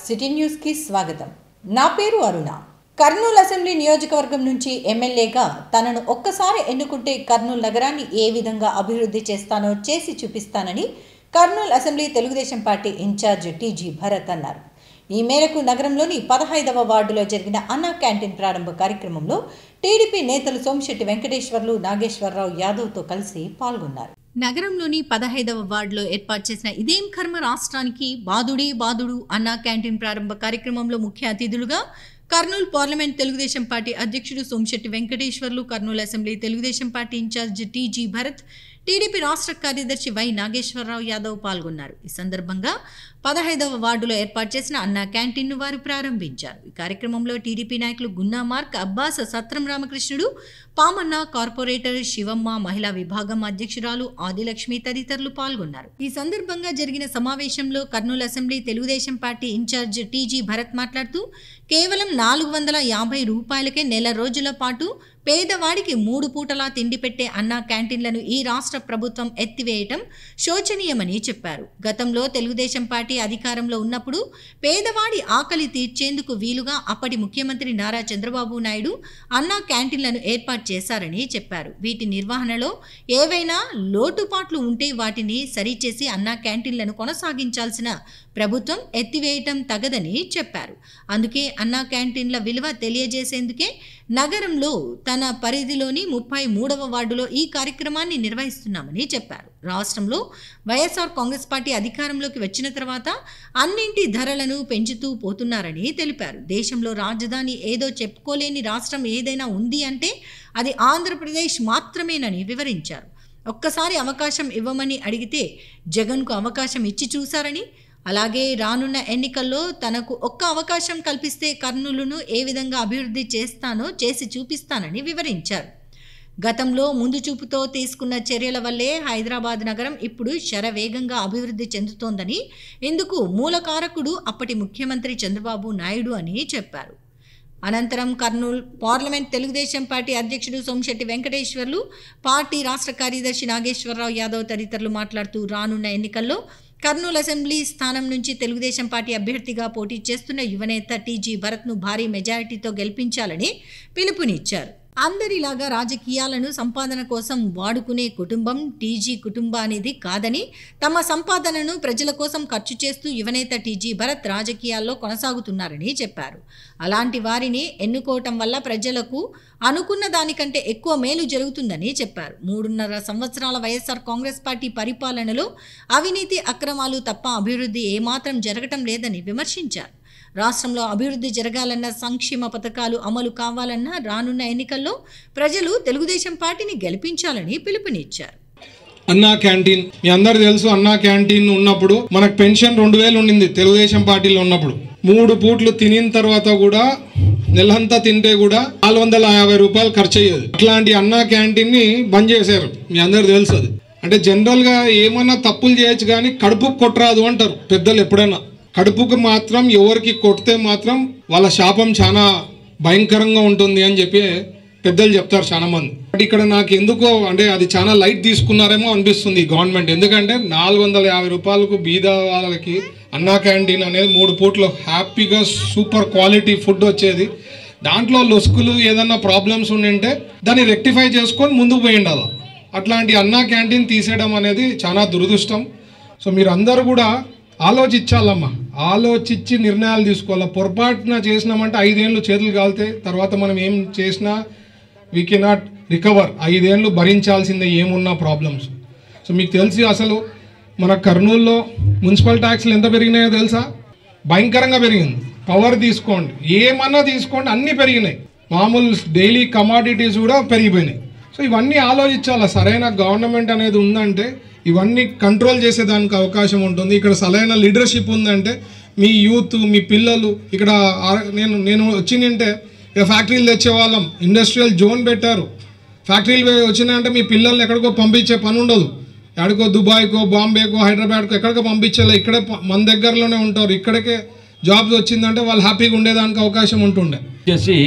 City న్యూస్కి స్వాగతం నా పేరు అరుణ కర్నూలు అసెంబ్లీ నియోజకవర్గం నుంచి ఎమ్మెల్యేగా తనను ఒక్కసారి ఎన్నుకుంటే కర్నూలు నగరాన్ని ఏ విధంగా అభివృద్ధి చేస్తానో చేసి చూపిస్తానని Kurnool assembly Telugu Desam party incharge TG Bharat అన్నారు ఈ మేరకు నగరంలోని పదహైదవ వార్డులో జరిగిన అన్నా క్యాంటీన్ ప్రారంభ కార్యక్రమంలో టీడీపీ నేతలు సోమిశెట్టి వెంకటేశ్వర్లు నాగేశ్వరరావు యాదవ్తో కలిసి పాల్గొన్నారు నగరంలోని పదహైదవ వార్డులో ఏర్పాటు చేసిన ఇదేం కర్మ రాష్ట్రానికి బాదుడే బాదుడు అన్నా క్యాంటీన్ ప్రారంభ కార్యక్రమంలో ముఖ్య అతిథులుగా కర్నూలు పార్లమెంట్ తెలుగుదేశం పార్టీ అధ్యక్షుడు Somisetti Venkateswarlu Kurnool assembly Telugu Desam party incharge TG Bharath TDP రాష్ట్ర కార్యదర్శి వై నాగేశ్వరరావు యాదవ్ పాల్గొన్నారు ఈ సందర్భంగా పదహైదవ వార్డులో ఏర్పాటు చేసిన అన్నా క్యాంటీన్ను వారు ప్రారంభించారు ఈ కార్యక్రమంలో టీడీపీ నాయకులు గున్నా మార్క్ అబ్బాస్ సత్రం రామకృష్ణుడు పామన్న కార్పొరేటర్ శివమ్మ మహిళా విభాగం అధ్యక్షురాలు ఆదిలక్ష్మి తదితరులు పాల్గొన్నారు ఈ సందర్భంగా జరిగిన సమావేశంలో Kurnool assembly Telugu Desam party incharge TG Bharat మాట్లాడుతూ కేవలం నాలుగు వందల యాభై రూపాయలకే నెల రోజుల పాటు పేదవాడికి మూడు పూటలా తిండి పెట్టే అన్నా క్యాంటీన్లను ఈ రాష్ట్ర ప్రభుత్వం ఎత్తివేయటం శోచనీయమని చెప్పారు గతంలో తెలుగుదేశం పార్టీ అధికారంలో ఉన్నప్పుడు పేదవాడి ఆకలి తీర్చేందుకు వీలుగా అప్పటి ముఖ్యమంత్రి నారా చంద్రబాబు నాయుడు అన్నా క్యాంటీన్లను ఏర్పాటు చేశారని చెప్పారు వీటి నిర్వహణలో ఏవైనా లోటుపాట్లు ఉంటే వాటిని సరిచేసి అన్నా క్యాంటీన్లను కొనసాగించాల్సిన ప్రభుత్వం ఎత్తివేయటం తగదని చెప్పారు అందుకే అన్నా క్యాంటీన్ల విలువ తెలియజేసేందుకే నగరంలో తన పరిధిలోని ముప్పై మూడవ వార్డులో ఈ కార్యక్రమాన్ని నిర్వహిస్తున్నామని చెప్పారు రాష్ట్రంలో వైఎస్ఆర్ కాంగ్రెస్ పార్టీ అధికారంలోకి వచ్చిన తర్వాత అన్నింటి ధరలను పెంచుతూ పోతున్నారని తెలిపారు దేశంలో రాజధాని ఏదో చెప్పుకోలేని రాష్ట్రం ఏదైనా ఉంది అంటే అది ఆంధ్రప్రదేశ్ మాత్రమేనని వివరించారు ఒక్కసారి అవకాశం ఇవ్వమని అడిగితే జగన్కు అవకాశం ఇచ్చి చూశారని అలాగే రానున్న ఎన్నికల్లో తనకు ఒక్క అవకాశం కల్పిస్తే కర్నూలును ఏ విధంగా అభివృద్ధి చేస్తానో చేసి చూపిస్తానని వివరించారు గతంలో ముందు చూపుతో తీసుకున్న చర్యల వల్లే హైదరాబాద్ నగరం ఇప్పుడు శరవేగంగా అభివృద్ధి చెందుతోందని ఇందుకు మూలకారకుడు అప్పటి ముఖ్యమంత్రి చంద్రబాబు నాయుడు అని చెప్పారు అనంతరం కర్నూలు పార్లమెంట్ తెలుగుదేశం పార్టీ అధ్యక్షుడు సోమిశెట్టి వెంకటేశ్వర్లు పార్టీ రాష్ట్ర కార్యదర్శి నాగేశ్వరరావు యాదవ్ తదితరులు మాట్లాడుతూ రానున్న ఎన్నికల్లో కర్నూలు అసెంబ్లీ స్థానం నుంచి తెలుగుదేశం పార్టీ అభ్యర్థిగా పోటీ చేస్తున్న యువనేత టీజీ భరత్ను భారీ మెజారిటీతో గెలిపించాలని పిలుపునిచ్చారు అందరిలాగా రాజకీయాలను సంపాదన కోసం వాడుకునే కుటుంబం టీజీ కుటుంబానిది కాదని తమ సంపాదనను ప్రజల కోసం ఖర్చు చేస్తూ యువనేత టీజీ భరత్ రాజకీయాల్లో కొనసాగుతున్నారని చెప్పారు అలాంటి వారిని ఎన్నుకోవటం వల్ల ప్రజలకు అనుకున్న దానికంటే ఎక్కువ మేలు జరుగుతుందని చెప్పారు మూడున్నర సంవత్సరాల వైఎస్ఆర్ కాంగ్రెస్ పార్టీ పరిపాలనలో అవినీతి అక్రమాలు తప్ప అభివృద్ధి ఏమాత్రం జరగటం లేదని విమర్శించారు రాష్ట్రంలో అభివృద్ధి జరగాలన్న సంక్షేమ పథకాలు అమలు కావాలన్న రానున్న ఎన్నికల్లో ప్రజలు తెలుగుదేశం పార్టీని గెలిపించాలని పిలుపునిచ్చారు అన్నా క్యాంటీన్ మీ అందరు తెలుసు అన్నా క్యాంటీన్ ఉన్నప్పుడు మనకు పెన్షన్ రెండు వేలు ఉండింది తెలుగుదేశం పార్టీలో ఉన్నప్పుడు మూడు పూట్లు తినిన తర్వాత కూడా నెలంతా తింటే కూడా నాలుగు వందల యాభై రూపాయలు ఖర్చు అయ్యేది అట్లాంటి అన్నా క్యాంటీన్ ని బంద్ చేశారు మీ అందరు తెలుసు అది అంటే జనరల్ గా ఏమన్నా తప్పులు చేయొచ్చు కానీ కడుపు కొట్టరాదు అంటారు పెద్దలు ఎప్పుడైనా కడుపుకు మాత్రం ఎవరికి కొడితే మాత్రం వాళ్ళ శాపం చాలా భయంకరంగా ఉంటుంది అని చెప్పి పెద్దలు చెప్తారు చాలా మంది బట్ ఇక్కడ నాకు ఎందుకో అంటే అది చాలా లైట్ తీసుకున్నారేమో అనిపిస్తుంది ఈ గవర్నమెంట్ ఎందుకంటే నాలుగు వందల యాభై రూపాయలకు బీద వాళ్ళకి అన్నా క్యాంటీన్ అనేది మూడు పూట్లు హ్యాపీగా సూపర్ క్వాలిటీ ఫుడ్ వచ్చేది దాంట్లో లొసుకులు ఏదన్నా ప్రాబ్లమ్స్ ఉండింటే దాన్ని రెక్టిఫై చేసుకొని ముందుకు పోయి ఉండాలి అట్లాంటి అన్నా క్యాంటీన్ తీసేయడం అనేది చాలా దురదృష్టం సో మీరు అందరూ కూడా ఆలోచించాలమ్మా ఆలోచించి నిర్ణయాలు తీసుకోవాలి పొరపాటున చేసినామంటే ఐదేళ్ళు చేతులు కాలితే తర్వాత మనం ఏం చేసినా వీ కెనాట్ రికవర్ ఐదేళ్ళు భరించాల్సిందే ఏమున్నా ప్రాబ్లమ్స్ సో మీకు తెలిసి అసలు మన కర్నూలులో మున్సిపల్ ట్యాక్స్లు ఎంత పెరిగినాయో తెలుసా భయంకరంగా పెరిగింది పవర్ తీసుకోండి ఏమన్నా తీసుకోండి అన్నీ పెరిగినాయి మామూలు డైలీ కమాడిటీస్ కూడా పెరిగిపోయినాయి సో ఇవన్నీ ఆలోచించాలి సరైన గవర్నమెంట్ అనేది ఉందంటే ఇవన్నీ కంట్రోల్ చేసేదానికి అవకాశం ఉంటుంది ఇక్కడ సరైన లీడర్షిప్ ఉందంటే మీ యూత్ మీ పిల్లలు ఇక్కడ ఆ- నేను నేను వచ్చిందంటే ఇక ఫ్యాక్టరీలు తెచ్చేవాళ్ళం ఇండస్ట్రియల్ జోన్ పెట్టారు ఫ్యాక్టరీలు వచ్చినాయంటే మీ పిల్లల్ని ఎక్కడికో పంపించే పని ఉండదు ఎక్కడికో దుబాయ్కో బాంబేకో హైదరాబాద్కో ఎక్కడికో పంపించాలి ఇక్కడే ప- మన దగ్గరలోనే ఉంటారు ఇక్కడికే జాబ్స్ వచ్చిందంటే వాళ్ళు హ్యాపీగా ఉండేదానికి అవకాశం ఉంటుండే చేసి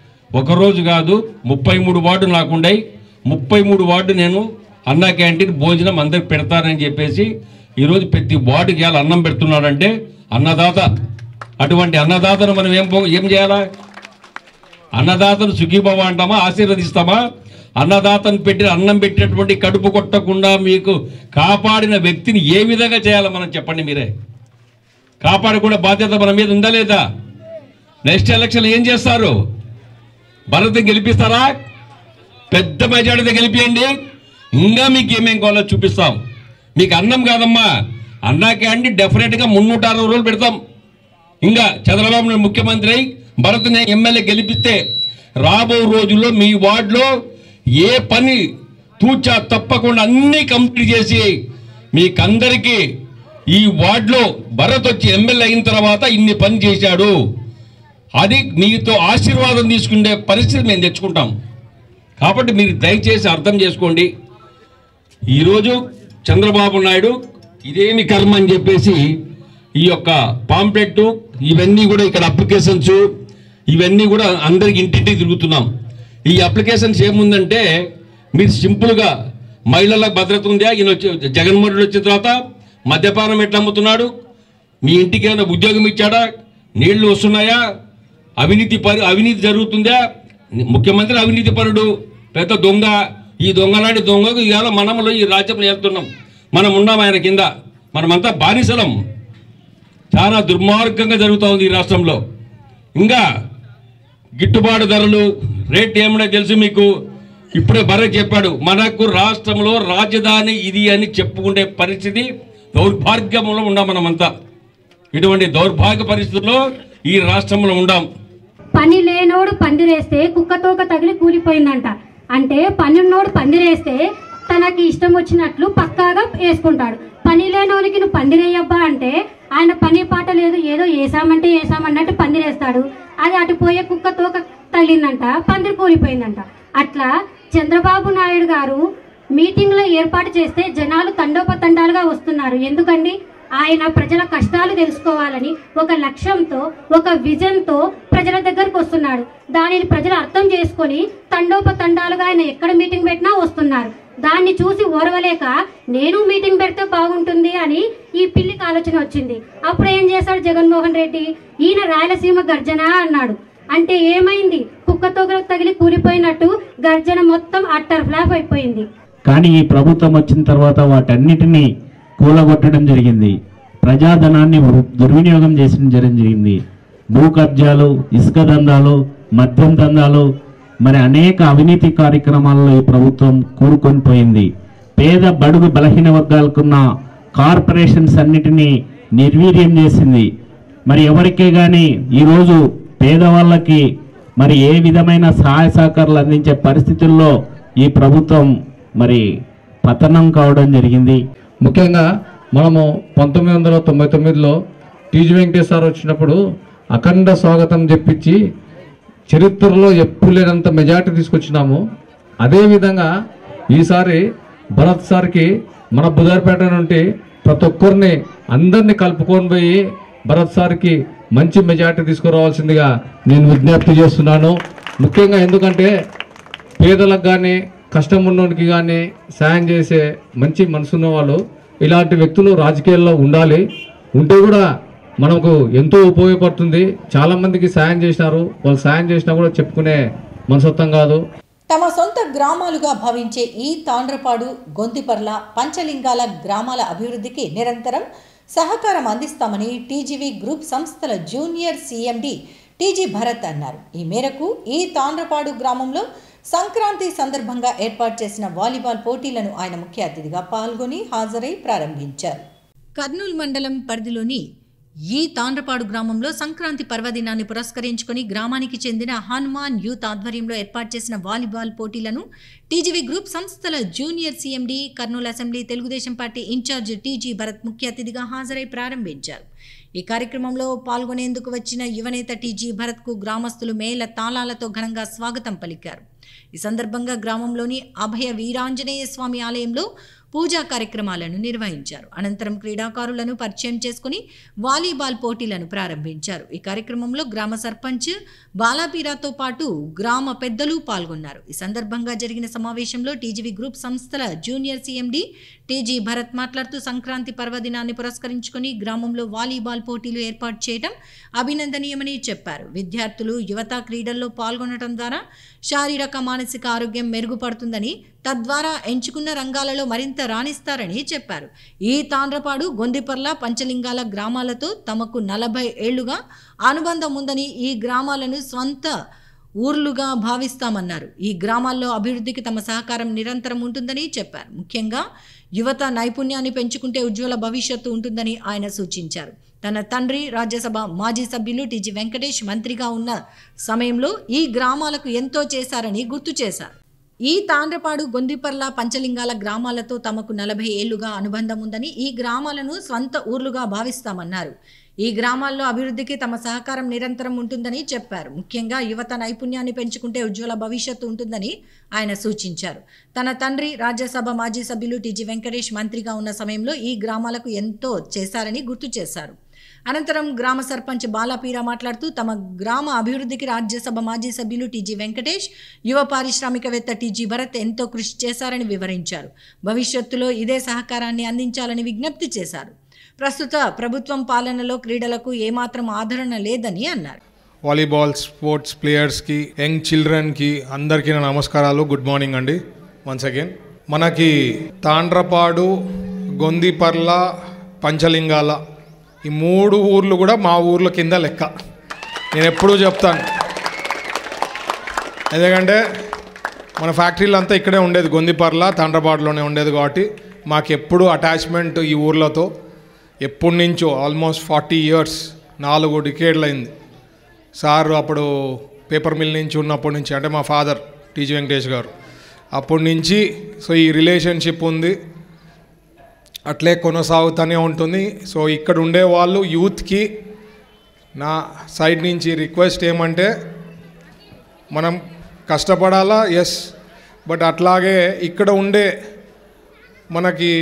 ఒకరోజు కాదు ముప్పై మూడు వార్డు నాకుండయి ముప్పై మూడు వార్డు నేను అన్నా క్యాంటీన్ భోజనం అందరికి పెడతానని చెప్పేసి ఈరోజు ప్రతి వార్డుకి ఇవాళ అన్నం పెడుతున్నాడంటే అన్నదాత అటువంటి అన్నదాతను మనం ఏం పో- ఏం చేయాలా అన్నదాతను సుఖీభవ అంటామా ఆశీర్వదిస్తామా అన్నదాతను పెట్టిన అన్నం పెట్టినటువంటి కడుపు కొట్టకుండా మీకు కాపాడిన వ్యక్తిని ఏ విధంగా చేయాలో మనం చెప్పండి మీరే కాపాడకుండా బాధ్యత మన మీద ఉందా లేదా నెక్స్ట్ ఎలక్షన్ ఏం చేస్తారు భరత్ గెలిపిస్తారా పెద్ద మెజార్టీతో గెలిపియండి ఇంకా మీకు ఏమేం కావాలో చూపిస్తాం మీకు అన్నం కాదమ్మా అన్నాకే అండి డెఫినెట్గా మున్నూట అరవై రోజులు పెడతాం ఇంకా చంద్రబాబు నాయుడు ముఖ్యమంత్రి అయి భరత్ని ఎమ్మెల్యే గెలిపిస్తే రాబో రోజుల్లో మీ వార్డులో ఏ పని తూచా తప్పకుండా అన్నీ కంప్లీట్ చేసి మీకందరికీ ఈ వార్డులో భరత్ వచ్చి ఎమ్మెల్యే అయిన తర్వాత ఇన్ని పని చేశాడు అది మీతో ఆశీర్వాదం తీసుకునే పరిస్థితి మేము తెచ్చుకుంటాం కాబట్టి మీరు దయచేసి అర్థం చేసుకోండి ఈరోజు చంద్రబాబు నాయుడు ఇదేమి కర్మ అని చెప్పేసి ఈ యొక్క పాంప్లెట్ ఇవన్నీ కూడా ఇక్కడ అప్లికేషన్స్ ఇవన్నీ కూడా అందరికి ఇంటింటికి తిరుగుతున్నాం ఈ అప్లికేషన్స్ ఏముందంటే మీరు సింపుల్గా మహిళలకు భద్రత ఉందా ఈయన వచ్చి జగన్మోహన్ రెడ్డి వచ్చిన తర్వాత మద్యపానం ఎట్లా అమ్ముతున్నాడు మీ ఇంటికి ఏమైనా ఉద్యోగం ఇచ్చాడా నీళ్లు వస్తున్నాయా అవినీతి పరి అవినీతి జరుగుతుందా ముఖ్యమంత్రి అవినీతి పరుడు పెద్ద దొంగ ఈ దొంగ లాంటి దొంగకు ఇవాళ మనములో ఈ రాజ్యంలో వెళ్తున్నాం మనం ఉన్నాం ఆయన కింద మనమంతా బానిసలం చాలా దుర్మార్గంగా జరుగుతూ ఉంది ఈ రాష్ట్రంలో ఇంకా గిట్టుబాటు ధరలు రేట్ ఏమన్నా తెలుసు మీకు ఇప్పుడే భరత్ చెప్పాడు మనకు రాష్ట్రంలో రాజధాని ఇది అని చెప్పుకునే పరిస్థితి దౌర్భాగ్యంలో ఉన్నాం మనమంతా ఇటువంటి దౌర్భాగ్య పరిస్థితుల్లో ఈ రాష్ట్రంలో ఉండాం పని లేనోడు పందిరేస్తే కుక్కతోక తగిలి కూలిపోయిందంట అంటే పని ఉన్నోడు పందిరేస్తే తనకి ఇష్టం వచ్చినట్లు పక్కాగా వేసుకుంటాడు పని లేనోనికి నువ్వు పందిరేయబ్బా అంటే ఆయన పని పాట లేదు ఏదో వేసామంటే వేసామన్నట్టు పందిరేస్తాడు అది అటు పోయే కుక్క తోక తగిలిందంట పందిరి కూలిపోయిందంట అట్లా చంద్రబాబు నాయుడు గారు మీటింగ్లో ఏర్పాటు చేస్తే జనాలు తండోపతండాలుగా వస్తున్నారు ఎందుకండి ఆయన ప్రజల కష్టాలు తెలుసుకోవాలని ఒక లక్ష్యంతో ఒక విజన్తో ప్రజల దగ్గరకు వస్తున్నాడు దానిని ప్రజలు అర్థం చేసుకొని తండోపతండాలుగా ఆయన ఎక్కడ మీటింగ్ పెట్టినా వస్తున్నారు దాన్ని చూసి ఓర్వలేక నేను మీటింగ్ పెడితే బాగుంటుంది అని ఈ పిల్లికి ఆలోచన వచ్చింది అప్పుడు ఏం చేశాడు జగన్మోహన్ రెడ్డి ఈయన రాయలసీమ గర్జన అన్నాడు అంటే ఏమైంది కుక్కతో తగిలి కూలిపోయినట్టు గర్జన మొత్తం అట్టర్ ఫ్లాప్ అయిపోయింది కానీ ఈ ప్రభుత్వం వచ్చిన తర్వాత వాటన్నిటినీ కూలగొట్టడం జరిగింది ప్రజాధనాన్ని వృ- దుర్వినియోగం చేసిన జరిగింది భూ కబ్జాలు ఇసుక దందాలు మద్యం దందాలు మరి అనేక అవినీతి కార్యక్రమాల్లో ఈ ప్రభుత్వం కూరుకొని పోయింది పేద బడుగు బలహీన వర్గాలకున్న కార్పొరేషన్స్ అన్నిటినీ నిర్వీర్యం చేసింది మరి ఎవరికే కానీ ఈరోజు పేదవాళ్ళకి మరి ఏ విధమైన సహాయ సహకారాలు అందించే పరిస్థితుల్లో ఈ ప్రభుత్వం మరి పతనం కావడం జరిగింది ముఖ్యంగా మనము పంతొమ్మిది వందల తొంభై తొమ్మిదిలో టీజీ వెంకటేశ్వర వచ్చినప్పుడు అఖండ స్వాగతం చెప్పించి చరిత్రలో ఎప్పుడు లేనంత మెజార్టీ తీసుకొచ్చినాము అదేవిధంగా ఈసారి భరత్ సార్కి మన బుధారిపేట నుండి ప్రతి ఒక్కరిని అందరినీ కలుపుకొని పోయి భరత్ సార్కి మంచి మెజార్టీ తీసుకురావాల్సిందిగా నేను విజ్ఞప్తి చేస్తున్నాను ముఖ్యంగా ఎందుకంటే పేదలకు కానీ కష్టం ఉన్నోనికి కానీ సాయం చేసే మంచి మనసున్న వాళ్ళు ఇలాంటి వ్యక్తులు రాజకీయాల్లో ఉండాలి ఉంటే కూడా మనకు ఎంతో ఉపయోగపడుతుంది చాలా మందికి సాయం చేసినారు వాళ్ళు సాయం చేసినా కూడా చెప్పుకునే మనసత్వం కాదు తమ సొంత గ్రామాలుగా భావించే ఈ తాండ్రపాడు గొంతిపర్ల పంచలింగాల గ్రామాల అభివృద్ధికి నిరంతరం సహకారం అందిస్తామని టీజీవీ గ్రూప్ సంస్థల జూనియర్ సీఎండి టీజీ భరత్ అన్నారు ఈ మేరకు ఈ తాండ్రపాడు గ్రామంలో సంక్రాంతి సందర్భంగా ఏర్పాటు చేసిన వాలీబాల్ పోటీలను ఆయన ముఖ్య అతిథిగా పాల్గొని హాజరై ప్రారంభించారు కర్నూలు మండలం పరిధిలోని ఈ తాండ్రపాడు గ్రామంలో సంక్రాంతి పర్వదినాన్ని పురస్కరించుకొని గ్రామానికి చెందిన హనుమాన్ యూత్ ఆధ్వర్యంలో ఏర్పాటు చేసిన వాలీబాల్ పోటీలను టీజీవీ గ్రూప్ సంస్థల junior CMD Kurnool assembly Telugu Desam party incharge TG Bharat ముఖ్య అతిథిగా హాజరై ప్రారంభించారు ఈ కార్యక్రమంలో పాల్గొనేందుకు వచ్చిన యువనేత టీజీ భరత్కు గ్రామస్తులు మేళ తాళాలతో ఘనంగా స్వాగతం పలికారు ఈ సందర్భంగా గ్రామంలోని అభయ వీరాంజనేయ స్వామి ఆలయంలో పూజా కార్యక్రమాలను నిర్వహించారు అనంతరం క్రీడాకారులను పరిచయం చేసుకుని వాలీబాల్ పోటీలను ప్రారంభించారు ఈ కార్యక్రమంలో గ్రామ సర్పంచ్ బాలాపీరాతో పాటు గ్రామ పెద్దలు పాల్గొన్నారు ఈ సందర్భంగా జరిగిన సమావేశంలో టీజీవీ గ్రూప్ సంస్థల జూనియర్ సీఎండి టీజీ భరత్ మాట్లాడుతూ సంక్రాంతి పర్వదినాన్ని పురస్కరించుకొని గ్రామంలో వాలీబాల్ పోటీలు ఏర్పాటు చేయడం అభినందనీయమని చెప్పారు విద్యార్థులు యువత క్రీడల్లో పాల్గొనడం ద్వారా శారీరక మానసిక ఆరోగ్యం మెరుగుపడుతుందని తద్వారా ఎంచుకున్న రంగాలలో మరింత రాణిస్తారని చెప్పారు ఈ తాండ్రపాడు గొందిపర్ల పంచలింగాల గ్రామాలతో తమకు నలభై ఏళ్లుగా అనుబంధం ఉందని ఈ గ్రామాలను స్వంత ఊర్లుగా భావిస్తామన్నారు ఈ గ్రామాల్లో అభివృద్ధికి తమ సహకారం నిరంతరం ఉంటుందని చెప్పారు ముఖ్యంగా యువత నైపుణ్యాన్ని పెంచుకుంటే ఉజ్వల భవిష్యత్తు ఉంటుందని ఆయన సూచించారు తన తండ్రి రాజ్యసభ మాజీ సభ్యులు టీజీ వెంకటేష్ మంత్రిగా ఉన్న సమయంలో ఈ గ్రామాలకు ఎంతో చేశారని గుర్తు చేశారు ఈ తాండ్రపాడు గొందిపర్ల పంచలింగాల గ్రామాలతో తమకు నలభై ఏళ్లుగా అనుబంధం ఉందని ఈ గ్రామాలను స్వంత ఊర్లుగా భావిస్తామన్నారు ఈ గ్రామాల్లో అభివృద్ధికి తమ సహకారం నిరంతరం ఉంటుందని చెప్పారు ముఖ్యంగా యువత నైపుణ్యాన్ని పెంచుకుంటే ఉజ్వల భవిష్యత్తు ఉంటుందని ఆయన సూచించారు తన తండ్రి రాజ్యసభ మాజీ సభ్యులు టీజీ వెంకటేష్ మంత్రిగా ఉన్న సమయంలో ఈ గ్రామాలకు ఎంతో చేశారని గుర్తు చేశారు అనంతరం గ్రామ సర్పంచ్ బాలాపీర మాట్లాడుతూ తమ గ్రామ అభివృద్ధికి రాజ్యసభ మాజీ సభ్యులు టీజీ వెంకటేష్ యువ పారిశ్రామికవేత్త టీజీ భరత్ ఎంతో కృషి చేశారని వివరించారు భవిష్యత్తులో ఇదే సహకారాన్ని అందించాలని విజ్ఞప్తి చేశారు ప్రస్తుత ప్రభుత్వం పాలనలో క్రీడలకు ఏమాత్రం ఆదరణ లేదని అన్నారు వాలీబాల్ స్పోర్ట్స్ ప్లేయర్స్కి యంగ్ చిల్డ్రన్కి అందరికీ నా నమస్కారాలు గుడ్ మార్నింగ్ అండి వన్స్ అగైన్ మనకి తాండ్రపాడు గొందిపర్ల పంచలింగాల ఈ మూడు ఊర్లు కూడా మా ఊర్ల కింద లెక్క నేను ఎప్పుడూ చెప్తాను ఎందుకంటే మన ఫ్యాక్టరీలు అంతా ఇక్కడే ఉండేది గొందిపర్ల తాండ్రపాడులోనే ఉండేది కాబట్టి మాకు ఎప్పుడు అటాచ్మెంట్ ఈ ఊర్లతో ఎప్పటి నుంచో ఆల్మోస్ట్ ఫార్టీ ఇయర్స్ నాలుగు డికేడ్లు అయింది సార్ అప్పుడు పేపర్ మిల్ నుంచి ఉన్నప్పటి నుంచి అంటే మా ఫాదర్ టీజీ వెంకటేష్ గారు అప్పటి నుంచి సో ఈ రిలేషన్షిప్ ఉంది అట్లే కొనసాగుతూనే ఉంటుంది సో ఇక్కడ ఉండే వాళ్ళు యూత్కి నా సైడ్ నుంచి రిక్వెస్ట్ ఏమంటే మనం కష్టపడాలా ఎస్ బట్ అట్లాగే ఇక్కడ ఉండే మనకి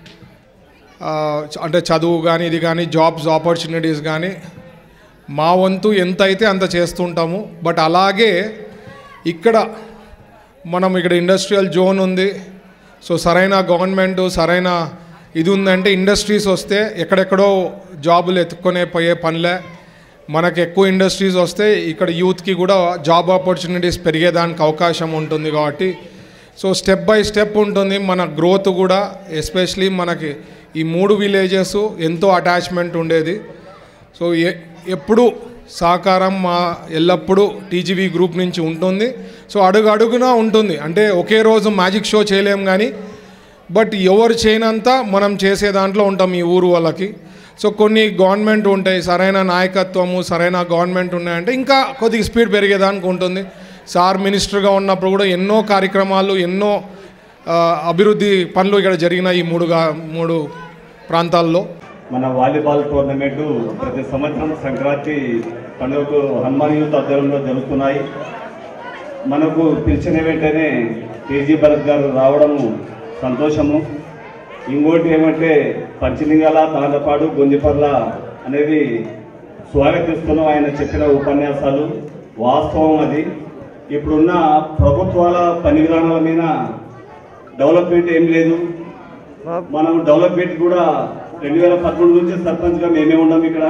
ఆ, అంటే చదువు కానీ ఇది కానీ జాబ్స్ ఆపర్చునిటీస్ కానీ మా వంతు ఎంత అయితే అంత చేస్తుంటాము బట్ అలాగే ఇక్కడ మనం ఇక్కడ ఇండస్ట్రియల్ జోన్ ఉంది సో సరైన గవర్నమెంట్ సరైన ఇది ఉందంటే ఇండస్ట్రీస్ వస్తే ఎక్కడెక్కడో జాబులు ఎత్తుక్కొనే పోయే పనిలే మనకు ఎక్కువ ఇండస్ట్రీస్ వస్తే ఇక్కడ యూత్కి కూడా జాబ్ ఆపర్చునిటీస్ పెరిగేదానికి అవకాశం ఉంటుంది కాబట్టి సో స్టెప్ బై స్టెప్ ఉంటుంది మన గ్రోత్ కూడా ఎస్పెషలీ మనకి ఈ మూడు విలేజెస్ ఎంతో అటాచ్మెంట్ ఉండేది సో ఎ ఎప్పుడు సహకారం మా ఎల్లప్పుడూ టీజీవీ గ్రూప్ నుంచి ఉంటుంది సో అడుగు అడుగున ఉంటుంది అంటే ఒకే రోజు మ్యాజిక్ షో చేయలేం కానీ బట్ ఎవరు చేయనంత మనం చేసే దాంట్లో ఉంటాం ఈ ఊరు వాళ్ళకి సో కొన్ని గవర్నమెంట్ ఉంటాయి సరైన నాయకత్వము సరైన గవర్నమెంట్ ఉన్నాయంటే ఇంకా కొద్దిగా స్పీడ్ పెరిగేదానికి ఉంటుంది సార్ మినిస్టర్గా ఉన్నప్పుడు కూడా ఎన్నో కార్యక్రమాలు ఎన్నో ఆ, అభివృద్ధి పనులు ఇక్కడ జరిగినాయి ఈ మూడుగా మూడు ప్రాంతాల్లో మన వాలీబాల్ టోర్నమెంట్ ప్రతి సంవత్సరం సంక్రాంతి పండుగకు హనుమాన్ యూత్ ఆధ్వర్యంలో జరుగుతున్నాయి మనకు పిలిచిన వెంటనే కేజీ భరత్ గారు రావడము సంతోషము ఇంకోటి ఏమంటే పంచలింగాల తాండపాడు గొంజిపర్ల అనేది స్వాగతిస్తున్నాం ఆయన చెప్పిన ఉపన్యాసాలు వాస్తవం అది ఇప్పుడున్న ప్రభుత్వాల పని విధానాల మీద డెవలప్మెంట్ ఏం లేదు మనం డెవలప్మెంట్ కూడా రెండు వేల పదమూడు నుంచి సర్పంచ్ గా మేమే ఉన్నాం ఇక్కడ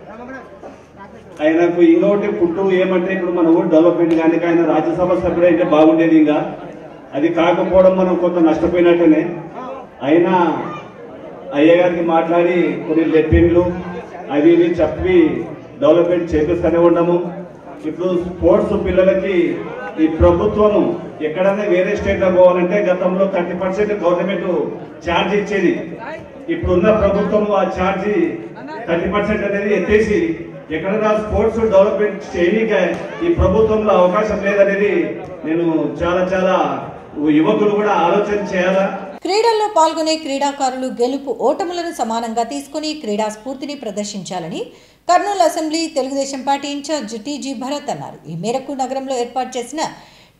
ఆయనకు ఇంకొకటి పుట్టు ఏమంటే ఇప్పుడు మన ఊరు డెవలప్మెంట్ కానీ ఆయన రాజ్యసభ సభ్యుడు అయితే బాగుండేది ఇంకా అది కాకపోవడం మనం కొంత నష్టపోయినట్టేనే అయినా అయ్య గారికి మాట్లాడి కొన్ని లెట్టిన్లు అవి ఇవి చెప్పి డెవలప్మెంట్ చేపిస్తూనే ఉన్నాము ఇప్పుడు స్పోర్ట్స్ పిల్లలకి ఈ ప్రభుత్వము ఎక్కడైనా వేరే స్టేట్ లో పోవాలంటే గతంలో థర్టీ పర్సెంట్ గవర్నమెంట్ ఛార్జ్ ఇచ్చేది ఇప్పుడున్న ప్రభుత్వం ఆ ఛార్జీ థర్టీ పర్సెంట్ అనేది ఎత్తేసి ఎక్కడైనా స్పోర్ట్స్ డెవలప్మెంట్ చేయడానికి ఈ ప్రభుత్వంలో అవకాశం లేదనేది నేను చాలా చాలా యువకులు కూడా ఆలోచన చేయాలా క్రీడల్లో పాల్గొనే క్రీడాకారులు గెలుపు ఓటములను సమానంగా తీసుకుని క్రీడా స్ఫూర్తిని ప్రదర్శించాలని Kurnool assembly Telugu Desam party incharge TG Bharat అన్నారు ఈ మేరకు నగరంలో ఏర్పాటు చేసిన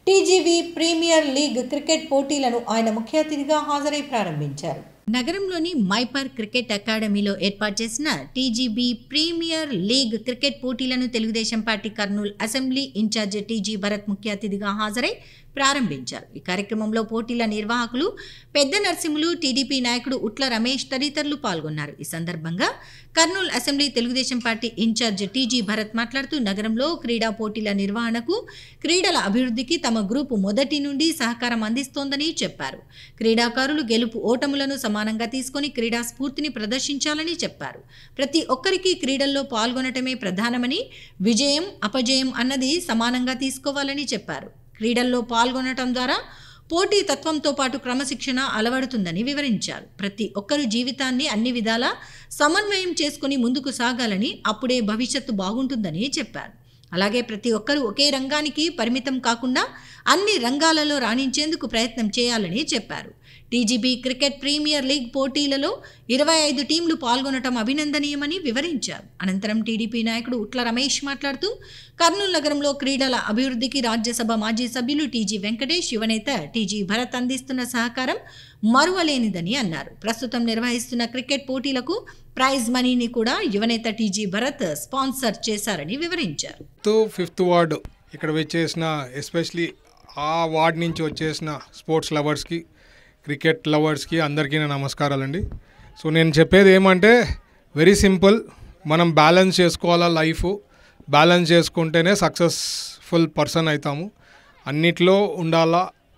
టీజీవీ ప్రీమియర్ లీగ్ క్రికెట్ పోటీలను ఆయన ముఖ్య అతిథిగా హాజరై ప్రారంభించారు నగరంలోని మైపర్ క్రికెట్ అకాడమీలో ఏర్పాటు చేసిన టీజీబీ ప్రీమియర్ లీగ్ క్రికెట్ పోటీలను Telugu Desam party Kurnool assembly incharge TG Bharat ముఖ్య అతిథిగా హాజరై ప్రారంభించారు ఈ కార్యక్రమంలో పోటీల నిర్వాహకులు పెద్ద నరసింహులు టీడీపీ నాయకుడు ఉట్ల రమేష్ తదితరులు పాల్గొన్నారు ఈ సందర్భంగా Kurnool assembly Telugu Desam party incharge TG Bharat మాట్లాడుతూ నగరంలో క్రీడా పోటీల నిర్వహణకు క్రీడల అభివృద్ధికి తమ గ్రూపు మొదటి నుండి సహకారం అందిస్తోందని చెప్పారు క్రీడాకారులు గెలుపు ఓటములను సమానంగా తీసుకొని క్రీడా స్ఫూర్తిని ప్రదర్శించాలని చెప్పారు ప్రతి ఒక్కరికి క్రీడల్లో పాల్గొనటమే ప్రధానమని విజయం అపజయం అన్నది సమానంగా తీసుకోవాలని చెప్పారు క్రీడల్లో పాల్గొనటం ద్వారా పోటీ తత్వంతో పాటు క్రమశిక్షణ అలవడుతుందని వివరించారు ప్రతి ఒక్కరు జీవితాన్ని అన్ని విధాలా సమన్వయం చేసుకుని ముందుకు సాగాలని అప్పుడే భవిష్యత్తు బాగుంటుందని చెప్పారు అలాగే ప్రతి ఒక్కరూ ఒకే రంగానికి పరిమితం కాకుండా అన్ని రంగాలలో రాణించేందుకు ప్రయత్నం చేయాలని చెప్పారు టీజీబీ క్రికెట్ ప్రీమియర్ లీగ్ పోటీలలో ఇరవై ఐదు టీంలు పాల్గొనటం అభినందనీయమని వివరించారు అనంతరం టీడీపీ నాయకుడు ఉట్ల రమేష్ మాట్లాడుతూ కర్నూలు నగరంలో క్రీడల అభివృద్ధికి రాజ్యసభ మాజీ సభ్యులు టీజీ వెంకటేష్ యువనేత టీజీ భరత్ అందిస్తున్న సహకారం మరువలేనిదని అన్నారు ప్రస్తుతం నిర్వహిస్తున్న క్రికెట్ పోటీలకు ప్రైజ్ మనీని కూడా యువనేత టీజీ భరత్ స్పాన్సర్ చేశారని వివరించారు ఫిఫ్త్ ఫిఫ్త్ వార్డు ఇక్కడ వచ్చేసిన ఎస్పెషలీ ఆ వార్డ్ నుంచి వచ్చేసిన స్పోర్ట్స్ లవర్స్కి క్రికెట్ లవర్స్కి అందరికీ నా నమస్కారాలండి సో నేను చెప్పేది ఏమంటే వెరీ సింపుల్ మనం బ్యాలెన్స్ చేసుకోవాలా లైఫ్ బ్యాలెన్స్ చేసుకుంటేనే సక్సెస్ఫుల్ పర్సన్ అవుతాము అన్నిట్లో ఉండాలా